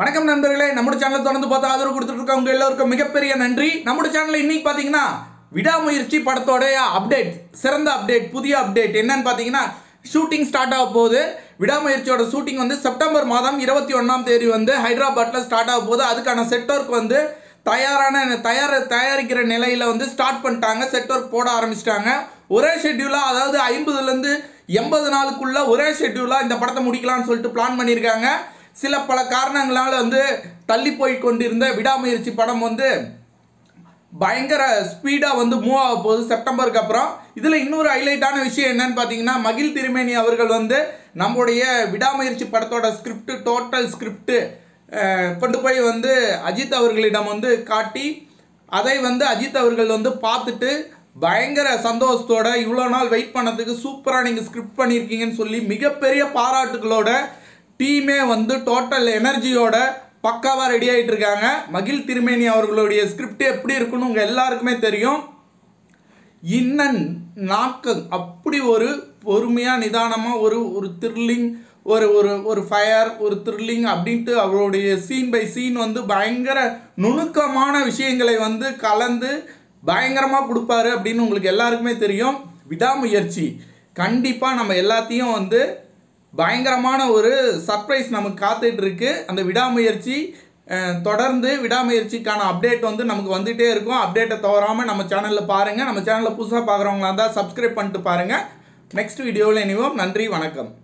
வணக்கம் நண்பர்களே நம்ம சேனலை தொடர்ந்து பார்த்து ஆதரவு கொடுத்துட்டு இருக்க உங்க எல்லோருக்கும் மிகப்பெரிய நன்றி நம்ம சேனல்ல இன்னைக்கு பாத்தீங்கன்னா விடாமுயற்சி படத்தோடைய அப்டேட் சிறந்த அப்டேட் புதிய அப்டேட் என்னன்னு பாத்தீங்கன்னா ஷூட்டிங் ஸ்டார்ட் ஆக போகுது விடாமுயற்சியோட ஷூட்டிங் வந்து செப்டம்பர் மாதம் இருபத்தி ஒன்றாம் தேதி வந்து ஹைதராபாத்ல ஸ்டார்ட் ஆக போகுது அதுக்கான செட் ஒர்க் வந்து தயாரான தயார் தயாரிக்கிற நிலையில வந்து ஸ்டார்ட் பண்ணிட்டாங்க செட் ஒர்க் போட ஆரம்பிச்சிட்டாங்க ஒரே ஷெட்யூலாக அதாவது ஐம்பதுலேருந்து எண்பது நாளுக்குள்ள ஒரே ஷெட்யூலாக இந்த படத்தை முடிக்கலாம்னு சொல்லிட்டு பிளான் பண்ணியிருக்காங்க சில பல காரணங்களால் வந்து தள்ளி போய் கொண்டிருந்த விடாமுயற்சி படம் வந்து பயங்கர ஸ்பீடாக வந்து மூவ் ஆக போகுது செப்டம்பருக்கு அப்புறம் இதில் இன்னொரு ஹைலைட்டான விஷயம் என்னன்னு பார்த்தீங்கன்னா மகிழ் திருமேனி அவர்கள் வந்து நம்முடைய விடாமுயற்சி படத்தோட ஸ்கிரிப்ட் டோட்டல் ஸ்கிரிப்ட் கொண்டு போய் வந்து அஜித் அவர்களிடம் வந்து காட்டி அதை வந்து அஜித் அவர்கள் வந்து பார்த்துட்டு பயங்கர சந்தோஷத்தோட இவ்வளோ நாள் வெயிட் பண்ணதுக்கு சூப்பராக நீங்கள் ஸ்கிரிப்ட் பண்ணியிருக்கீங்கன்னு சொல்லி மிகப்பெரிய பாராட்டுகளோட டீமே வந்து டோட்டல் எனர்ஜியோட பக்காவாக ரெடி ஆகிட்டு இருக்காங்க மகிழ் திருமேனி அவர்களுடைய ஸ்கிரிப்ட் எப்படி இருக்குன்னு உங்கள் எல்லாருக்குமே தெரியும் இன்னன் நாக்கு அப்படி ஒரு பொறுமையாக நிதானமாக ஒரு ஒரு த்ரில்லிங் ஒரு ஒரு ஒரு ஃபயர் ஒரு த்ரில்லிங் அப்படின்ட்டு அவருடைய சீன் பை சீன் வந்து பயங்கர நுணுக்கமான விஷயங்களை வந்து கலந்து பயங்கரமாக கொடுப்பாரு அப்படின்னு உங்களுக்கு எல்லாருக்குமே தெரியும் விடாமுயற்சி கண்டிப்பாக நம்ம எல்லாத்தையும் வந்து பயங்கரமான ஒரு சர்ப்ரைஸ் நமக்கு காத்துட்டு இருக்கு அந்த விடாமுயற்சி அஹ், தொடர்ந்து விடாமுயற்சிக்கான அப்டேட் வந்து நமக்கு வந்துட்டே இருக்கும் அப்டேட்டை தவறாமல் நம்ம சேனலில் பாருங்கள் நம்ம சேனலில் புதுசாக பார்க்குறவங்களா இருந்தால் சப்ஸ்கிரைப் பண்ணிட்டு பாருங்கள் நெக்ஸ்ட் வீடியோவில் இனிவோம் நன்றி வணக்கம்